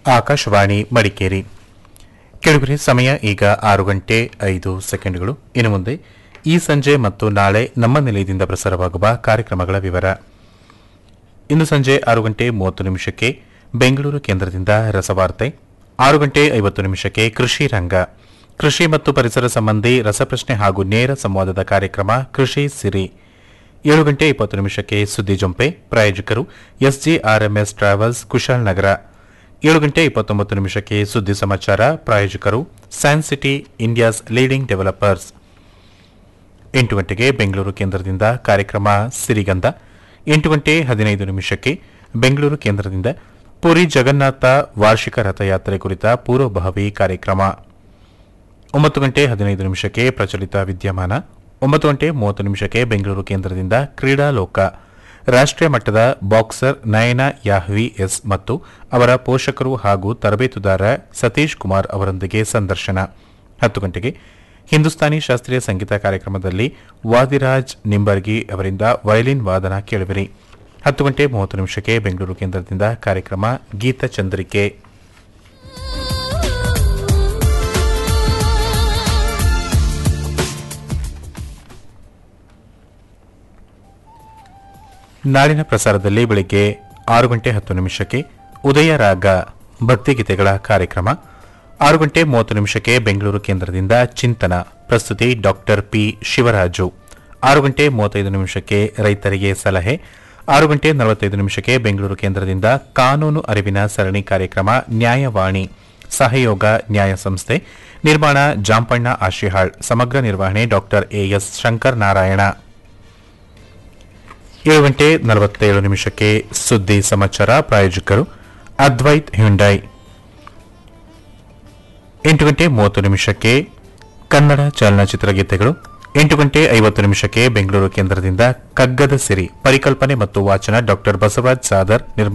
ಆಕಾಶವಾಣಿ ಮಡಿಕೇರಿ ಕೆಳಗರೆ ಸಮಯ ಈಗ ಆರು ಗಂಟೆ ಐದು ಸೆಕೆಂಡ್ಗಳು ಇನ್ನು ಮುಂದೆ ಈ ಸಂಜೆ ಮತ್ತು ನಾಳೆ ನಮ್ಮ ನಿಲಯದಿಂದ ಪ್ರಸಾರವಾಗುವ ಕಾರ್ಯಕ್ರಮಗಳ ವಿವರ ಇಂದು ಸಂಜೆ ಆರು ಗಂಟೆ ಮೂವತ್ತು ನಿಮಿಷಕ್ಕೆ ಬೆಂಗಳೂರು ಕೇಂದ್ರದಿಂದ ರಸವಾರ್ತೆ ಆರು ಗಂಟೆ ಐವತ್ತು ನಿಮಿಷಕ್ಕೆ ಕೃಷಿ ರಂಗ ಕೃಷಿ ಮತ್ತು ಪರಿಸರ ಸಂಬಂಧಿ ರಸಪ್ರಶ್ನೆ ಹಾಗೂ ನೇರ ಸಂವಾದದ ಕಾರ್ಯಕ್ರಮ ಕೃಷಿ ಸಿರಿ ಏಳು ಗಂಟೆ ಇಪ್ಪತ್ತು ನಿಮಿಷಕ್ಕೆ ಸುದ್ದಿ ಜೊಂಪೆ ಪ್ರಾಯೋಜಕರು ಎಸ್ಜಿಆರ್ಎಂಎಸ್ ಟ್ರಾವೆಲ್ಸ್ ಕುಶಾಲ್ನಗರ ಏಳು ಗಂಟೆ ಇಪ್ಪತ್ತೊಂಬತ್ತು ನಿಮಿಷಕ್ಕೆ ಸುದ್ದಿ ಸಮಾಚಾರ ಪ್ರಾಯೋಜಕರು science city India's leading developers ಎಂಟು ಗಂಟೆಗೆ ಬೆಂಗಳೂರು ಕೇಂದ್ರದಿಂದ ಕಾರ್ಯಕ್ರಮ ಸಿರಿಗಂಧ ಎಂಟು ಗಂಟೆ ಹದಿನೈದು ನಿಮಿಷಕ್ಕೆ ಬೆಂಗಳೂರು ಕೇಂದ್ರದಿಂದ ಪುರಿ ಜಗನ್ನಾಥ ವಾರ್ಷಿಕ ರಥಯಾತ್ರೆ ಕುರಿತ ಪೂರ್ವಭಾವಿ ಕಾರ್ಯಕ್ರಮ ಒಂಬತ್ತು ಗಂಟೆ ಹದಿನೈದು ನಿಮಿಷಕ್ಕೆ ಪ್ರಚಲಿತ ವಿದ್ಯಮಾನ ಒಂಬತ್ತು ಗಂಟೆ ಮೂವತ್ತು ನಿಮಿಷಕ್ಕೆ ಬೆಂಗಳೂರು ಕೇಂದ್ರದಿಂದ ಕ್ರೀಡಾ ಲೋಕ ರಾಷ್ಟ್ರೀಯ ಮಟ್ಟದ ಬಾಕ್ಸರ್ ನಯನ ಯಾಹ್ವಿ ಎಸ್ ಮತ್ತು ಅವರ ಪೋಷಕರು ಹಾಗೂ ತರಬೇತುದಾರ ಸತೀಶ್ ಕುಮಾರ್ ಅವರೊಂದಿಗೆ ಸಂದರ್ಶನ ಹತ್ತು ಗಂಟೆಗೆ ಹಿಂದೂಸ್ತಾನಿ ಶಾಸ್ತ್ರೀಯ ಸಂಗೀತ ಕಾರ್ಯಕ್ರಮದಲ್ಲಿ ವಾದಿರಾಜ್ ನಿಂಬರ್ಗಿ ಅವರಿಂದ ವಯಲಿನ್ ವಾದನ ಕೇಳುವಿರಿ ಹತ್ತು ಗಂಟೆ ಮೂವತ್ತು ನಿಮಿಷಕ್ಕೆ ಬೆಂಗಳೂರು ಕೇಂದ್ರದಿಂದ ಕಾರ್ಯಕ್ರಮ ಗೀತ ಚಂದ್ರಿಕೆ ನಾಳಿನ ಪ್ರಸಾರದಲ್ಲಿ ಬೆಳಿಗ್ಗೆ ಆರು ಗಂಟೆ ಹತ್ತು ನಿಮಿಷಕ್ಕೆ ಉದಯ ರಾಗ ಭಕ್ತಿಗೀತೆಗಳ ಕಾರ್ಯಕ್ರಮ ಆರು ಗಂಟೆ ಮೂವತ್ತು ನಿಮಿಷಕ್ಕೆ ಬೆಂಗಳೂರು ಕೇಂದ್ರದಿಂದ ಚಿಂತನ ಪ್ರಸ್ತುತಿ ಡಾಕ್ಟರ್ ಪಿ ಶಿವರಾಜು ಆರು ಗಂಟೆ ಮೂವತ್ತೈದು ನಿಮಿಷಕ್ಕೆ ರೈತರಿಗೆ ಸಲಹೆ ಆರು ಗಂಟೆ ನಲವತ್ತೈದು ನಿಮಿಷಕ್ಕೆ ಬೆಂಗಳೂರು ಕೇಂದ್ರದಿಂದ ಕಾನೂನು ಅರಿವಿನ ಸರಣಿ ಕಾರ್ಯಕ್ರಮ ನ್ಯಾಯವಾಣಿ ಸಹಯೋಗ ನ್ಯಾಯ ಸಂಸ್ಥೆ ನಿರ್ಮಾಣ ಜಾಂಪಣ್ಣ ಆಶಿಹಾಳ್ ಸಮಗ್ರ ನಿರ್ವಹಣೆ ಡಾಕ್ಟರ್ ಎಎಸ್ ಶಂಕರ್ ನಾರಾಯಣ ಏಳು ಗಂಟೆ ನಲವತ್ತೇಳು ನಿಮಿಷಕ್ಕೆ ಸುದ್ದಿ ಸಮಾಚಾರ ಪ್ರಾಯೋಜಕರು ಅದ್ವೈತ್ ಹ್ಯುಂಡೈ ಎಂಟು ಗಂಟೆ ಮೂವತ್ತು ನಿಮಿಷಕ್ಕೆ ಕನ್ನಡ ಚಲನಚಿತ್ರ ಗೀತೆಗಳು ಎಂಟು ಗಂಟೆ ಐವತ್ತು ನಿಮಿಷಕ್ಕೆ ಬೆಂಗಳೂರು ಕೇಂದ್ರದಿಂದ ಕಗ್ಗದ ಸಿರಿ ಪರಿಕಲ್ಪನೆ ಮತ್ತು ವಾಚನ ಡಾಕ್ಟರ್ ಬಸವರಾಜ್ ಸಾದರ್ ನಿರ್ಮಾಣ